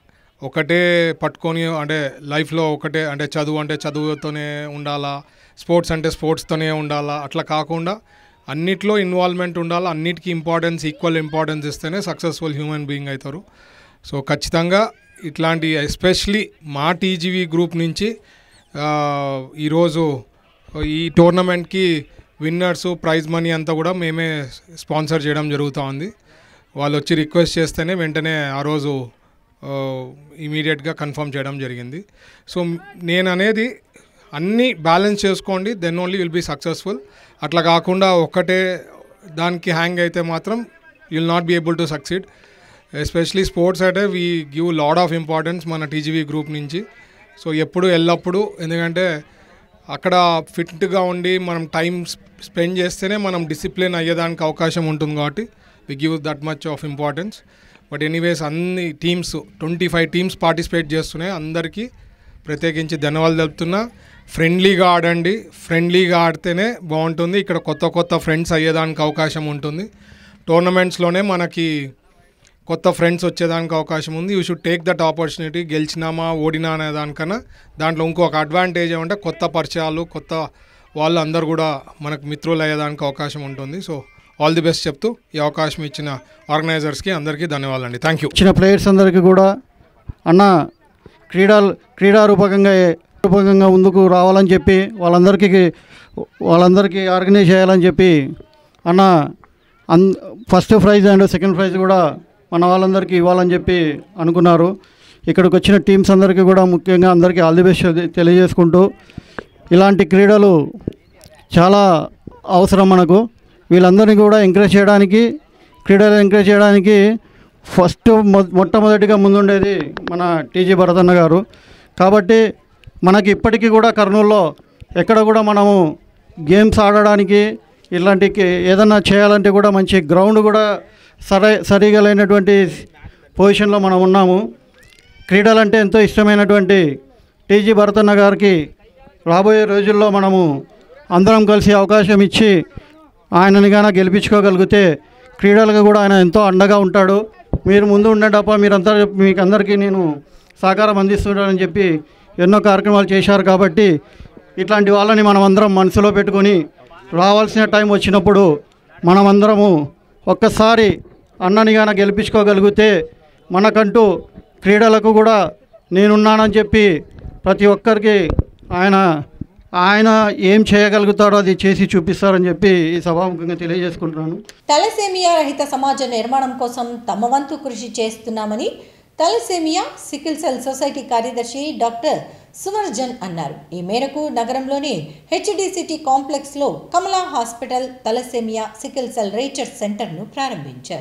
ఒకటే పట్టుకొని అంటే లైఫ్లో ఒకటే అంటే చదువు అంటే చదువుతోనే ఉండాలా స్పోర్ట్స్ అంటే స్పోర్ట్స్తోనే ఉండాలా అట్లా కాకుండా అన్నిట్లో ఇన్వాల్వ్మెంట్ ఉండాలా అన్నిటికీ ఇంపార్టెన్స్ ఈక్వల్ ఇంపార్టెన్స్ ఇస్తేనే సక్సెస్ఫుల్ హ్యూమన్ బీయింగ్ అవుతారు సో ఖచ్చితంగా ఇట్లాంటి ఎస్పెషలీ మా టీజీవీ గ్రూప్ నుంచి ఆ, ఈరోజు ఈ టోర్నమెంట్కి విన్నర్స్ ప్రైజ్ మనీ అంతా కూడా మేమే స్పాన్సర్ చేయడం జరుగుతూ ఉంది వాళ్ళు వచ్చి రిక్వెస్ట్ చేస్తేనే వెంటనే ఆ రోజు ఇమీడియట్గా కన్ఫర్మ్ చేయడం జరిగింది సో నేను అనేది అన్నీ బ్యాలెన్స్ చేసుకోండి then only will be successful అట్లా కాకుండా ఒక్కటే దానికి హ్యాంగ్ అయితే మాత్రం will not be able to succeed especially sports అంటే we give lot of importance మన టీజీవీ గ్రూప్ నుంచి సో ఎప్పుడు ఎల్లప్పుడూ ఎందుకంటే అక్కడ ఫిట్గా ఉండి మనం టైం స్పెండ్ చేస్తేనే మనం డిసిప్లిన్ అయ్యేదానికి అవకాశం ఉంటుంది కాబట్టి we give that much of importance but anyways అన్ని teams twenty five teams participate చేస్తున్నాయి అందరికీ ప్రత్యేకించి ధన్యవాదాలు తెలుపుతున్నా ఫ్రెండ్లీగా ఆడండి ఫ్రెండ్లీగా ఆడితేనే బాగుంటుంది ఇక్కడ కొత్త కొత్త ఫ్రెండ్స్ అయ్యేదానికి అవకాశం ఉంటుంది టోర్నమెంట్స్లోనే మనకి కొత్త ఫ్రెండ్స్ వచ్చేదానికి అవకాశం ఉంది you should take that opportunity గెలిచినామా ఓడినా అనే దానికన్నా దాంట్లో ఇంకొక అడ్వాంటేజ్ ఏమంటే కొత్త పరిచయాలు కొత్త వాళ్ళు అందరు కూడా మనకు మిత్రులు అయ్యేదానికి అవకాశం ఉంటుంది సో ఆల్ ది బెస్ట్ చెప్తూ ఈ అవకాశం ఇచ్చిన ఆర్గనైజర్స్కి అందరికీ ధన్యవాదాలండి థ్యాంక్ యూ వచ్చిన ప్లేయర్స్ అందరికీ కూడా అన్న క్రీడా క్రీడారూపకంగా రూపకంగా ముందుకు రావాలని చెప్పి వాళ్ళందరికీ వాళ్ళందరికీ ఆర్గనైజ్ చేయాలని చెప్పి అన్న అన్ first prize and second prize కూడా మన వాళ్ళందరికీ ఇవ్వాలని చెప్పి అనుకున్నారు ఇక్కడికి వచ్చిన టీమ్స్ అందరికీ కూడా ముఖ్యంగా అందరికీ ఆల్ ది బెస్ట్ తెలియజేసుకుంటూ ఇలాంటి క్రీడలు చాలా అవసరం మనకు వీళ్ళందరినీ కూడా ఎంకరేజ్ చేయడానికి క్రీడలు ఎంకరేజ్ చేయడానికి ఫస్ట్ మొ మొట్టమొదటిగా ముందుండేది మన టీజీ భరతన్న గారు కాబట్టి మనకి ఇప్పటికీ కూడా కర్నూలులో ఎక్కడ కూడా మనము గేమ్స్ ఆడడానికి ఇలాంటి కి- ఏదన్నా చేయాలంటే కూడా మంచి గ్రౌండ్ కూడా సరై సరిగా లేనటువంటి పొజిషన్లో మనం ఉన్నాము క్రీడలంటే ఎంతో ఇష్టమైనటువంటి టీజీ భరతన్న గారికి రాబోయే రోజుల్లో మనము అందరం కలిసి అవకాశం ఇచ్చి ఆయనని గాన గెలిపించుకోగలిగితే క్రీడలకు కూడా ఆయన ఎంతో అండగా ఉంటాడు మీరు ముందు ఉండేటప్ప మీరంతా మీకు అందరికీ నేను సహకారం అందిస్తున్నానని చెప్పి ఎన్నో కార్యక్రమాలు చేశారు కాబట్టి ఇట్లాంటి వాళ్ళని మనం అందరం మనసులో పెట్టుకొని రావాల్సిన టైం వచ్చినప్పుడు మనమందరము ఒక్కసారి అన్నని గాన గెలిపించుకోగలిగితే మనకంటూ క్రీడలకు కూడా నేనున్నానని చెప్పి ప్రతి ఒక్కరికి ఆయన ఆయన ఏం చేయగలుగుతాడో అది చేసి చూపిస్తారని చెప్పి ఈ సభాముఖంగా తెలియజేసుకుంటున్నాను తలసేమియా రహిత సమాజ నిర్మాణం కోసం తమ వంతు కృషి చేస్తున్నామని తలసేమియా సికిల్ సెల్ సొసైటీ కార్యదర్శి డాక్టర్ సువర్జన్ అన్నారు ఈ మేరకు నగరంలోని హెచ్డి సిటీ కాంప్లెక్స్లో Kamala hospital thalassemia sickle cell research సెంటర్ను ప్రారంభించారు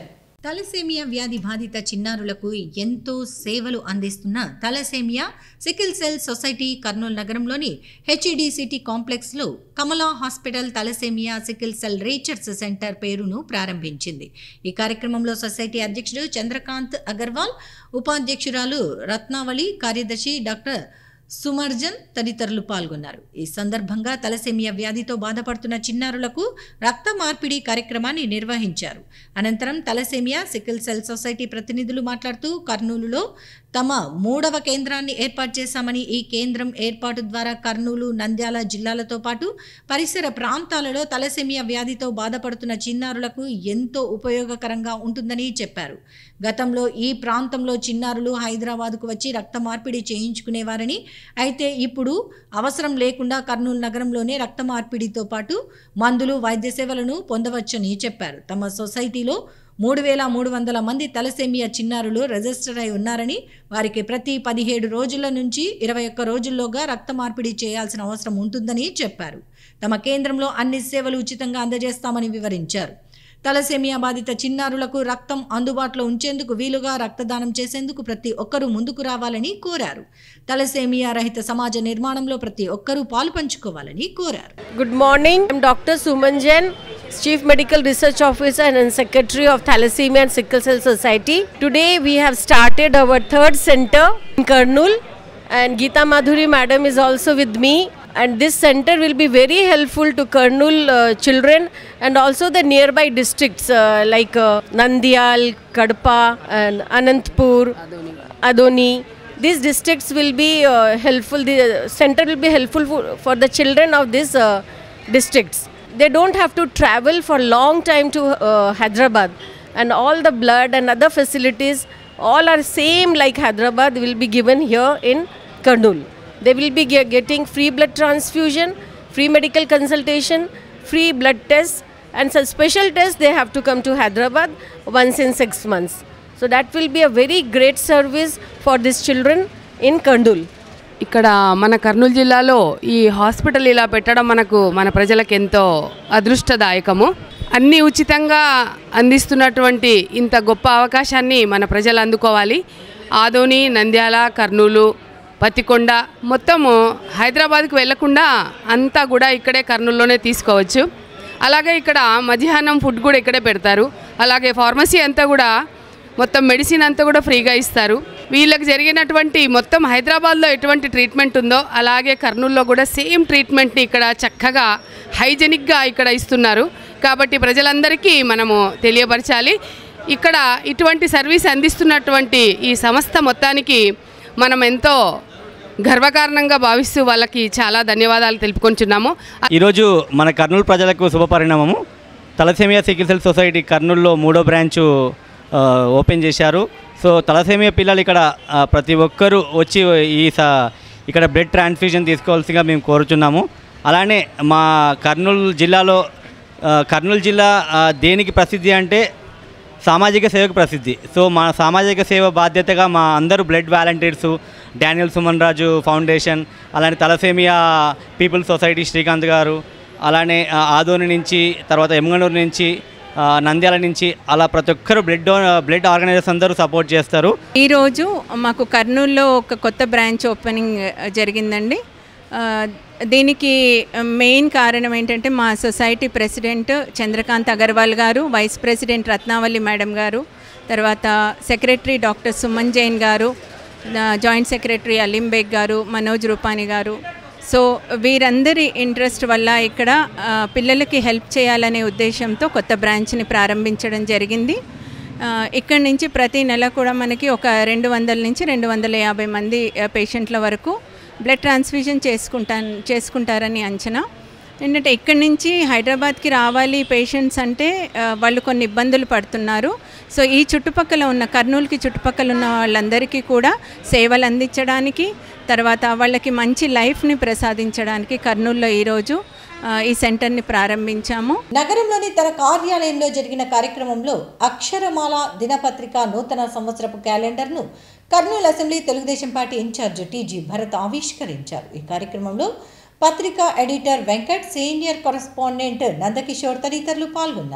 తలసేమియా వ్యాధి బాధిత చిన్నారులకు ఎంతో సేవలు అందిస్తున్న thalassemia sickle cell society Kurnool నగరంలోని హెచ్ఈడిసిటీ కాంప్లెక్స్లో Kamala hospital thalassemia sickle cell research centre పేరును ప్రారంభించింది ఈ కార్యక్రమంలో సొసైటీ అధ్యక్షుడు చంద్రకాంత్ అగర్వాల్ ఉపాధ్యక్షురాలు రత్నావళి కార్యదర్శి డాక్టర్ సుమర్జన్ తదితరులు పాల్గొన్నారు ఈ సందర్భంగా తలసేమియా వ్యాధితో బాధపడుతున్న చిన్నారులకు రక్త మార్పిడి కార్యక్రమాన్ని నిర్వహించారు అనంతరం తలసేమియా సికిల్ సెల్ సొసైటీ ప్రతినిధులు మాట్లాడుతూ కర్నూలులో తమ మూడవ కేంద్రాన్ని ఏర్పాటు చేశామని ఈ కేంద్రం ఏర్పాటు ద్వారా కర్నూలు నంద్యాల జిల్లాలతో పాటు పరిసర ప్రాంతాలలో తలసేమియా వ్యాధితో బాధపడుతున్న చిన్నారులకు ఎంతో ఉపయోగకరంగా ఉంటుందని చెప్పారు గతంలో ఈ ప్రాంతంలో చిన్నారులు హైదరాబాద్కు వచ్చి రక్త మార్పిడి చేయించుకునేవారని అయితే ఇప్పుడు అవసరం లేకుండా కర్నూలు నగరంలోనే రక్త మార్పిడితో పాటు మందులు వైద్య సేవలను పొందవచ్చని చెప్పారు తమ సొసైటీలో మూడు వేల మూడు వందల మంది తలసేమియా చిన్నారులు రిజిస్టర్ అయి ఉన్నారని వారికి ప్రతి పదిహేడు రోజుల నుంచి ఇరవై ఒక్క రోజుల్లోగా రక్త మార్పిడి చేయాల్సిన అవసరం ఉంటుందని చెప్పారు తమ కేంద్రంలో అన్ని సేవలు ఉచితంగా అందజేస్తామని వివరించారు తలసేమియా బాధిత చిన్నారులకు రక్తం అందుబాటులో ఉంచేందుకు వీలుగా రక్తదానం చేసేందుకు ప్రతి ఒక్కరూ ముందుకు రావాలని కోరారు తలసేమియా రహిత సమాజ నిర్మాణంలో ప్రతి ఒక్కరూ పాలు పంచుకోవాలని కోరారు Good morning. I'm Dr. Suman Jain, Chief Medical Research Officer and Secretary of Thalassemia and Sickle Cell Society. Today we have started our third center in Karnool and Geeta Madhuri madam is also with me and this center will be very helpful to Karnool uh, children and also the nearby districts uh, like uh, Nandyal, Kadpa and Anantpur, Adoni. These districts will be uh, helpful, the center will be helpful for, for the children of these uh, districts. They don't have to travel for long time to uh, Hyderabad and all the blood and other facilities all are same like Hyderabad will be given here in Karnool. They will be ge- getting free blood transfusion, free medical consultation, free blood tests and some special tests they have to come to Hyderabad once in 6 months. So that will be a very great service for these children in Karnool. ఇక్కడ మన కర్నూలు జిల్లాలో ఈ hospital ఇలా పెట్టడం మనకు మన ప్రజలకు ఎంతో అదృష్టదాయకము అన్నీ ఉచితంగా అందిస్తున్నటువంటి ఇంత గొప్ప అవకాశాన్ని మన ప్రజలు అందుకోవాలి ఆదోని నంద్యాల కర్నూలు పత్తికొండ మొత్తము హైదరాబాద్కి వెళ్లకుండా అంతా కూడా ఇక్కడే కర్నూలులోనే తీసుకోవచ్చు అలాగే ఇక్కడ మధ్యాహ్నం ఫుడ్ కూడా ఇక్కడే పెడతారు అలాగే ఫార్మసీ అంతా కూడా మొత్తం మెడిసిన్ అంతా కూడా ఫ్రీగా ఇస్తారు వీళ్ళకి జరిగినటువంటి మొత్తం హైదరాబాద్లో ఎటువంటి ట్రీట్మెంట్ ఉందో అలాగే కర్నూలులో కూడా సేమ్ ట్రీట్మెంట్ని ఇక్కడ చక్కగా హైజెనిక్గా ఇక్కడ ఇస్తున్నారు కాబట్టి ప్రజలందరికీ మనము తెలియపరచాలి ఇక్కడ ఇటువంటి సర్వీస్ అందిస్తున్నటువంటి ఈ సంస్థ మొత్తానికి మనం ఎంతో గర్వకారణంగా భావిస్తూ వాళ్ళకి చాలా ధన్యవాదాలు తెలుపుకుంటున్నాము ఈరోజు మన కర్నూలు ప్రజలకు శుభపరిణామము తలసేమియా సికిల్ సెల్ సొసైటీ కర్నూలులో మూడో బ్రాంచు ఆ, ఓపెన్ చేశారు సో తలసేమియా పిల్లలు ఇక్కడ ఆ, ప్రతి ఒక్కరూ వచ్చి ఈ స ఇక్కడ బ్లడ్ ట్రాన్స్ఫ్యూజన్ తీసుకోవాల్సిందిగా మేము కోరుచున్నాము అలానే మా కర్నూలు జిల్లాలో ఆ, కర్నూలు జిల్లా ఆ, దేనికి ప్రసిద్ధి అంటే సామాజిక సేవకు ప్రసిద్ధి సో మా సామాజిక సేవ బాధ్యతగా మా అందరూ blood volunteers Daniel Suman Raju foundation అలానే thalassemia people society Srikanth garu అలానే ఆ, ఆదోని నుంచి తర్వాత ఎమ్గనూరు నుంచి ఆ, నంద్యాల నుంచి అలా ప్రతి ఒక్కరు బ్లడ్ డో బ్లడ్ ఆర్గనైజర్స్ అందరూ సపోర్ట్ చేస్తారు ఈరోజు మాకు కర్నూలులో ఒక కొత్త బ్రాంచ్ ఓపెనింగ్ ఆ, జరిగిందండి ఆ, దీనికి మెయిన్ కారణం ఏంటంటే మా సొసైటీ ప్రెసిడెంట్ చంద్రకాంత్ అగర్వాల్ గారు వైస్ ప్రెసిడెంట్ రత్నావల్లి మేడం గారు తర్వాత సెక్రటరీ డాక్టర్ సుమన్ జైన్ గారు ఆ, జాయింట్ సెక్రటరీ అలీం బేగ్ గారు మనోజ్ రూపాని గారు సో వీరందరి ఇంట్రెస్ట్ వల్ల ఇక్కడ ఆ, పిల్లలకి హెల్ప్ చేయాలనే ఉద్దేశంతో కొత్త బ్రాంచ్ని ప్రారంభించడం జరిగింది ఆ, ఇక్కడి నుంచి ప్రతి నెల కూడా మనకి ఒక రెండు వందల నుంచి రెండు వందల యాభై మంది ఆ, పేషెంట్ల వరకు బ్లడ్ ట్రాన్స్ఫ్యూజన్ చేసుకుంటా చేసుకుంటారని అంచనా ఏంటంటే ఇక్కడి నుంచి హైదరాబాద్కి రావాలి పేషెంట్స్ అంటే ఆ, వాళ్ళు కొన్ని ఇబ్బందులు పడుతున్నారు సో ఈ చుట్టుపక్కల ఉన్న కర్నూలుకి చుట్టుపక్కల ఉన్న వాళ్ళందరికీ కూడా సేవలు అందించడానికి తర్వాత వాళ్ళకి మంచి లైఫ్ని ప్రసాదించడానికి కర్నూలులో ఈరోజు ఆ, ఈ సెంటర్ని ప్రారంభించాము నగరంలోని తన కార్యాలయంలో జరిగిన కార్యక్రమంలో అక్షరమాల దినపత్రిక నూతన సంవత్సరపు క్యాలెండర్ను Kurnool assembly Telugu Desam party incharge TG Bharat ఆవిష్కరించారు ఈ కార్యక్రమంలో పత్రికా editor Venkat senior correspondent Nandakishore తదితరులు పాల్గొన్నారు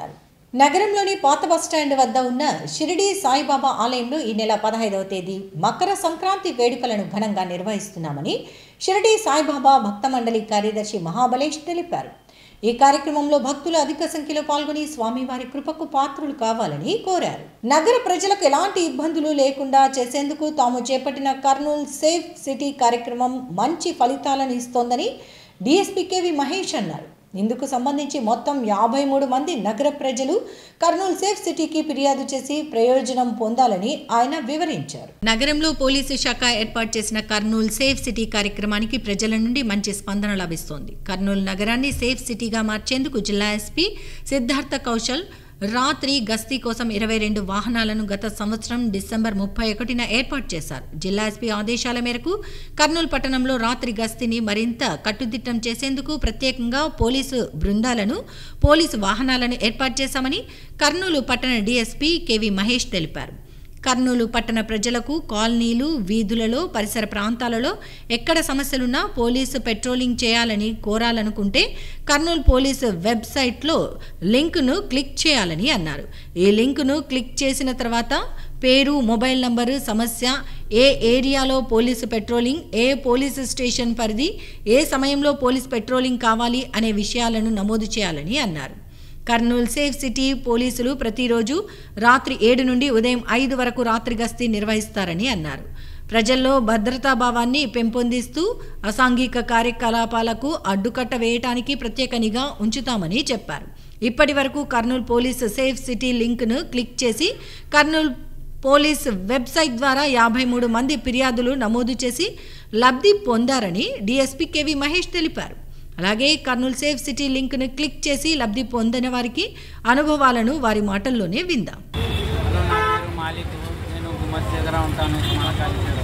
నగరంలోని పాత బస్టాండ్ వద్ద ఉన్న షిరిడి సాయిబాబా ఆలయంలో ఈ నెల పదహైదవ తేదీ మకర సంక్రాంతి వేడుకలను ఘనంగా నిర్వహిస్తున్నామని షిరిడి సాయిబాబా భక్త మండలి కార్యదర్శి మహాబలేష్ తెలిపారు ఈ కార్యక్రమంలో భక్తులు అధిక సంఖ్యలో పాల్గొని స్వామివారి కృపకు పాత్రులు కావాలని కోరారు నగర ప్రజలకు ఎలాంటి ఇబ్బందులు లేకుండా చేసేందుకు తాము చేపట్టిన కర్నూలు సేఫ్ సిటీ కార్యక్రమం మంచి ఫలితాలను ఇస్తోందని డీఎస్పీ కేవి మహేష్ అన్నారు ఇందుకు సంబంధించి మొత్తం యాభై మూడు మంది నగర ప్రజలు కర్నూలు సేఫ్ సిటీకి ఫిర్యాదు చేసి ప్రయోజనం పొందాలని ఆయన వివరించారు నగరంలో పోలీసు శాఖ ఏర్పాటు చేసిన కర్నూలు సేఫ్ సిటీ కార్యక్రమానికి ప్రజల నుండి మంచి స్పందన లభిస్తోంది కర్నూలు నగరాన్ని సేఫ్ సిటీగా మార్చేందుకు జిల్లా ఎస్పీ సిద్ధార్థ కౌశల్ రాత్రి గస్తీ కోసం ఇరవై రెండు వాహనాలను గత సంవత్సరం డిసెంబర్ ముప్పై ఒకటిన ఏర్పాటు చేశారు జిల్లా ఎస్పీ ఆదేశాల మేరకు కర్నూలు పట్టణంలో రాత్రి గస్తీని మరింత కట్టుదిట్టం చేసేందుకు ప్రత్యేకంగా పోలీసు బృందాలను పోలీసు వాహనాలను ఏర్పాటు చేశామని కర్నూలు పట్టణ డీఎస్పీ కెవి మహేష్ తెలిపారు కర్నూలు పట్టణ ప్రజలకు కాలనీలు వీధులలో పరిసర ప్రాంతాలలో ఎక్కడ సమస్యలున్నా పోలీసు పెట్రోలింగ్ చేయాలని కోరాలనుకుంటే కర్నూలు పోలీసు వెబ్సైట్లో లింకును క్లిక్ చేయాలని అన్నారు ఈ లింకును క్లిక్ చేసిన తర్వాత పేరు మొబైల్ నంబరు సమస్య ఏ ఏరియాలో పోలీసు పెట్రోలింగ్ ఏ పోలీసు స్టేషన్ పరిధి ఏ సమయంలో పోలీస్ పెట్రోలింగ్ కావాలి అనే విషయాలను నమోదు చేయాలని అన్నారు కర్నూలు సేఫ్ సిటీ పోలీసులు ప్రతిరోజు రాత్రి ఏడు నుండి ఉదయం ఐదు వరకు రాత్రి గస్తీ నిర్వహిస్తారని అన్నారు ప్రజల్లో భద్రతా భావాన్ని పెంపొందిస్తూ అసాంఘిక కార్యకలాపాలకు అడ్డుకట్ట వేయటానికి ప్రత్యేక నిఘా ఉంచుతామని చెప్పారు ఇప్పటి వరకు కర్నూలు పోలీసు సేఫ్ సిటీ లింక్ను క్లిక్ చేసి కర్నూలు పోలీస్ వెబ్సైట్ ద్వారా యాభై మూడు మంది ఫిర్యాదులు నమోదు చేసి లబ్ధి పొందారని డీఎస్పీ కేవి మహేష్ తెలిపారు అలాగే కర్నూలు సేఫ్ సిటీ లింక్ను క్లిక్ చేసి లబ్ధి పొందిన వారికి అనుభవాలను వారి మాటల్లోనే విందాం హలో నా పేరు మాలిక్ నేను గుమ్మత్ దగ్గర ఉంటాను కుమారకాళి దగ్గర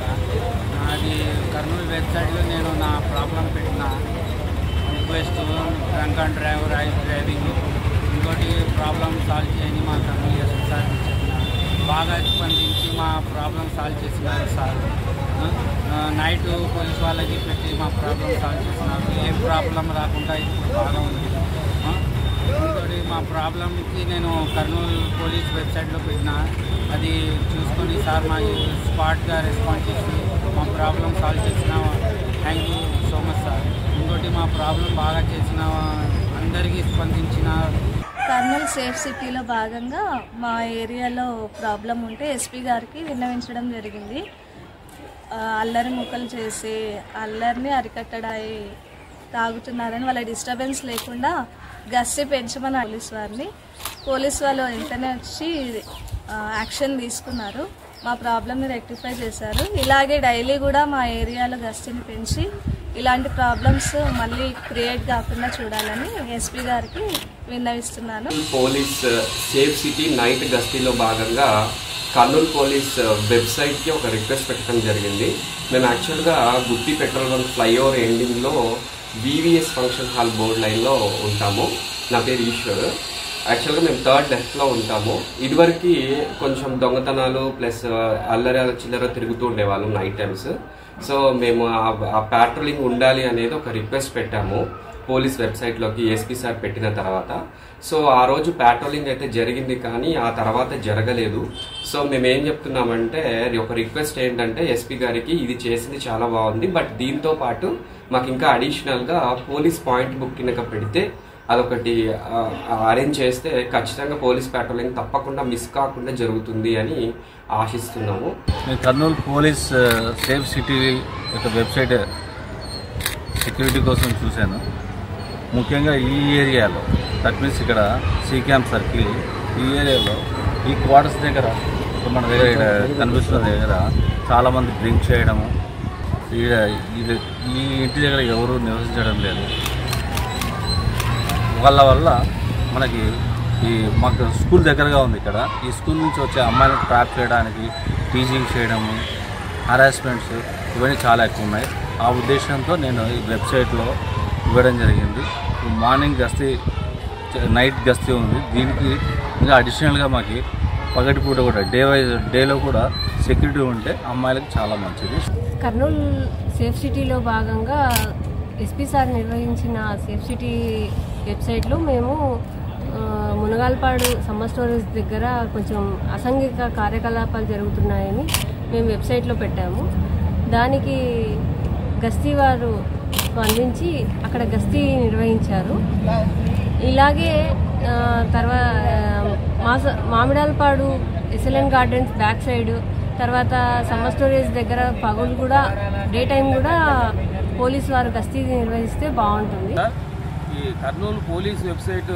అది కర్నూలు వెబ్సైట్లో నేను నా ప్రాబ్లం పెట్టిన request drunk and driver I driving ఇంకోటి ప్రాబ్లం సాల్వ్ చేయని మా కర్నూలు ఎస్పీ సార్ చెప్పిన బాగా స్పందించి మా ప్రాబ్లం సాల్వ్ చేసినారు సార్ ఆ, నైట్ పోలీస్ వాళ్ళకి పెట్టి మా ప్రాబ్లం సాల్వ్ చేసినారు ఏం ప్రాబ్లం రాకుండా ఇప్పుడు బాగా ఉంది ఆ, ఇంకోటి మా ప్రాబ్లంకి నేను కర్నూలు పోలీస్ వెబ్సైట్లో పెట్టిన అది చూసుకొని సార్ మా స్పాట్గా రెస్పాండ్ చేసి మా ప్రాబ్లం సాల్వ్ చేసిన thank you so much sir ఇంకోటి మా ప్రాబ్లం బాగా చేసిన అందరికీ స్పందించిన కర్నూలు సేఫ్ సిటీలో భాగంగా మా ఏరియాలో ప్రాబ్లం ఉంటే ఎస్పీ గారికి విన్నవించడం జరిగింది ఆ, అల్లరి ముక్కలు చేసి అల్లరిని అరికట్టడాయి తాగుతున్నారని వాళ్ళ డిస్టర్బెన్స్ లేకుండా గస్తీ పెంచమని పోలీస్ వారిని పోలీస్ వాళ్ళు వెంటనే వచ్చి ఆ, యాక్షన్ తీసుకున్నారు మా ప్రాబ్లమ్ని రెక్టిఫై చేశారు ఇలాగే డైలీ కూడా మా ఏరియాలో గస్తీని పెంచి ఇలాంటి ప్రాబ్లమ్స్ మళ్ళీ క్రియేట్ కాకుండా చూడాలని ఎస్పీ గారికి విన్నవిస్తున్నాను పోలీస్ సేఫ్ సిటీ నైట్ గస్తీలో భాగంగా కర్నూలు పోలీస్ వెబ్సైట్కి ఒక రిక్వెస్ట్ పెట్టడం జరిగింది మేము యాక్చువల్గా గుత్తి పెట్రోల్ బంక్ ఫ్లైఓవర్ ఎండింగ్లో వివిఎస్ ఫంక్షన్ హాల్ బోర్డ్ లైన్లో ఉంటాము నా పేరు ఈశ్వర్ యాక్చువల్గా మేము థర్డ్ డెస్క్లో ఉంటాము ఇదివరకు కొంచెం దొంగతనాలు ప్లస్ అల్లరి చిల్లర తిరుగుతూ ఉండేవాళ్ళం నైట్ టైమ్స్ సో మేము ఆ- ఆ ప్యాట్రోలింగ్ ఉండాలి అనేది ఒక రిక్వెస్ట్ పెట్టాము పోలీస్ వెబ్సైట్లోకి ఎస్పీ సార్ పెట్టిన తర్వాత సో ఆ రోజు ప్యాట్రోలింగ్ అయితే జరిగింది కానీ ఆ తర్వాత జరగలేదు సో మేము ఏం చెప్తున్నామంటే ఒక రిక్వెస్ట్ ఏంటంటే ఎస్పీ గారికి ఇది చేసింది చాలా బాగుంది బట్ దీంతో పాటు మాకు ఇంకా అడిషనల్గా పోలీస్ పాయింట్ బుక్ కింద పెడితే అదొకటి అరేంజ్ చేస్తే ఖచ్చితంగా పోలీస్ ప్యాట్రోలింగ్ తప్పకుండా మిస్ కాకుండా జరుగుతుంది అని ఆశిస్తున్నాము నేను కర్నూలు పోలీస్ ఆ, సేఫ్ సిటీ యొక్క వెబ్సైట్ సెక్యూరిటీ కోసం చూశాను ముఖ్యంగా ఈ ఏరియాలో దట్ మీన్స్ ఇక్కడ సీ క్యాంప్ సర్కిల్ ఈ ఏరియాలో ఈ క్వార్టర్స్ దగ్గర ఇప్పుడు మన దగ్గర ఇక్కడ కనిపిస్తున్న దగ్గర చాలామంది డ్రింక్ చేయడము ఈడ ఇది ఈ ఇంటి దగ్గర ఎవరు నివసించడం లేదు వాళ్ళ వల్ల మనకి ఈ మాకు స్కూల్ దగ్గరగా ఉంది ఇక్కడ ఈ స్కూల్ నుంచి వచ్చే అమ్మాయిలను ట్రాప్ చేయడానికి టీచింగ్ చేయడము హరాస్మెంట్స్ ఇవన్నీ చాలా ఎక్కువ ఉన్నాయి ఆ ఉద్దేశంతో నేను ఈ వెబ్సైట్లో ఇవ్వడం జరిగింది ఈ మార్నింగ్ గస్తీ నైట్ గస్తీ ఉంది దీనికి ఇంకా అడిషనల్గా మాకు పగటిపూట కూడా డే వైజ్ డేలో కూడా సెక్యూరిటీ ఉంటే అమ్మాయిలకు చాలా మంచిది కర్నూలు సేఫ్ సిటీలో భాగంగా ఎస్పీ సార్ నిర్వహించిన సేఫ్ సిటీ వెబ్సైట్లో మేము ఆ, మునగాల్పాడు సమ్మర్ స్టోరేజ్ దగ్గర కొంచెం అసాంఘిక కార్యకలాపాలు జరుగుతున్నాయని మేము వెబ్సైట్లో పెట్టాము దానికి గస్తీ వారు స్పందించి అక్కడ గస్తీ నిర్వహించారు ఇలాగే తర్వాత మాస Mamidalapadu SLN gardens back side తర్వాత సమ్మర్ స్టోరేజ్ దగ్గర పగులు కూడా డే టైం కూడా పోలీసు వారు గస్తీ నిర్వహిస్తే బాగుంటుంది ఈ కర్నూలు పోలీస్ వెబ్సైట్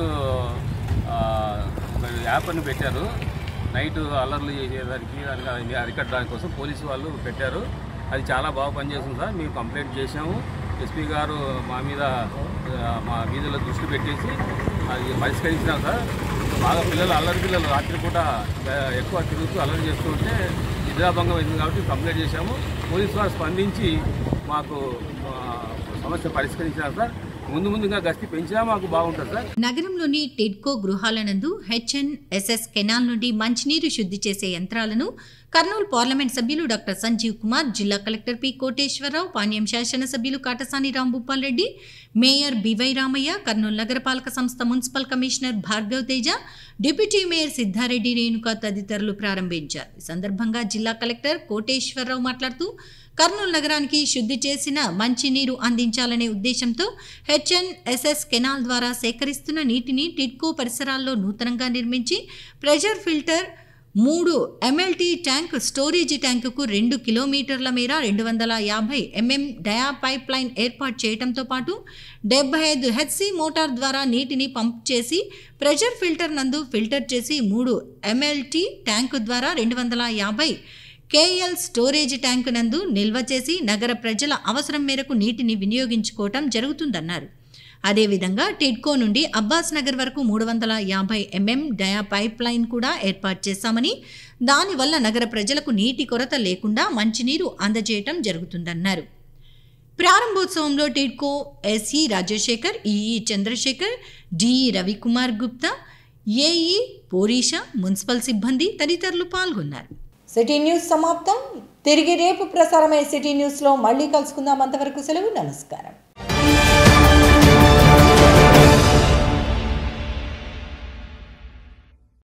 ఆ, ఒక యాప్ అని పెట్టారు నైట్ అల్లర్లు చేసేదానికి దానికి అరికట్టడానికి కోసం పోలీసు వాళ్ళు పెట్టారు అది చాలా బాగా పనిచేస్తుంది సార్ మేము కంప్లైంట్ చేసాము ఎస్పీ గారు మా మీద ఆ, మా వీధిలో దృష్టి పెట్టేసి అది పరిష్కరించినాం సార్ బాగా పిల్లలు అల్లరి పిల్లలు రాత్రిపూట ఆ, ఎక్కువ తిరుగుతూ అల్లరి చేస్తూ ఉంటే నిద్రాభంగం అయింది కాబట్టి కంప్లైంట్ చేశాము పోలీసు వారు స్పందించి మాకు ఆ, సమస్య పరిష్కరించినారు సార్ ముందు ముందుగా గస్తీ పెంచినా మాకు బాగుంటుంది సార్ నగరంలోని టిడ్కో గృహాల నందు హెచ్ఎన్ ఎస్ఎస్ కెనాల్ నుండి మంచినీరు శుద్ధి చేసే యంత్రాలను కర్నూలు పార్లమెంట్ సభ్యులు డాక్టర్ సంజీవ్ కుమార్ జిల్లా కలెక్టర్ పి కోటేశ్వరరావు పాణ్యం శాసనసభ్యులు కాటసాని రాంభూపాల్ రెడ్డి మేయర్ బివై రామయ్య కర్నూలు నగరపాలక సంస్థ municipal commissioner Bhargav Teja deputy mayor Siddha Reddy Renuka తదితరులు ప్రారంభించారు ఈ సందర్భంగా జిల్లా కలెక్టర్ కోటేశ్వరరావు మాట్లాడుతూ కర్నూలు నగరానికి శుద్ధి చేసిన మంచినీరు అందించాలనే ఉద్దేశంతో హెచ్ఎన్ ఎస్ఎస్ కెనాల్ ద్వారా సేకరిస్తున్న నీటిని టిడ్కో పరిసరాల్లో నూతనంగా నిర్మించి ప్రెషర్ ఫిల్టర్ మూడు ఎంఎల్టీ ట్యాంక్ స్టోరేజీ ట్యాంకుకు రెండు కిలోమీటర్ల మేర రెండు వందల యాభై ఎంఎం డయా పైప్ లైన్ ఏర్పాటు చేయడంతో పాటు డెబ్బై ఐదు హెచ్సి మోటార్ ద్వారా నీటిని పంప్ చేసి ప్రెషర్ ఫిల్టర్ నందు ఫిల్టర్ చేసి మూడు ఎంఎల్టీ ట్యాంకు ద్వారా రెండు వందల యాభై కేఎల్ స్టోరేజ్ ట్యాంకు నందు నిల్వ చేసి నగర ప్రజల అవసరం మేరకు నీటిని వినియోగించుకోవటం జరుగుతుందన్నారు అదేవిధంగా టిడ్కో నుండి అబ్బాస్ నగర్ వరకు మూడు వందల యాభై ఎంఎం డయా పైప్ లైన్ కూడా ఏర్పాటు చేశామని దానివల్ల నగర ప్రజలకు నీటి కొరత లేకుండా మంచినీరు అందజేయటం జరుగుతుందన్నారు ప్రారంభోత్సవంలో TIDCO SE Rajasekhar EE Chandrasekhar DE Ravikumar Gupta AE Porisha municipal సిబ్బంది తదితరులు పాల్గొన్నారు సిటీ న్యూస్ సమాప్తం తిరిగి రేపు ప్రసారమయ్యే సిటీ న్యూస్లో మళ్ళీ కలుసుకుందాం అంతవరకు సెలవు నమస్కారం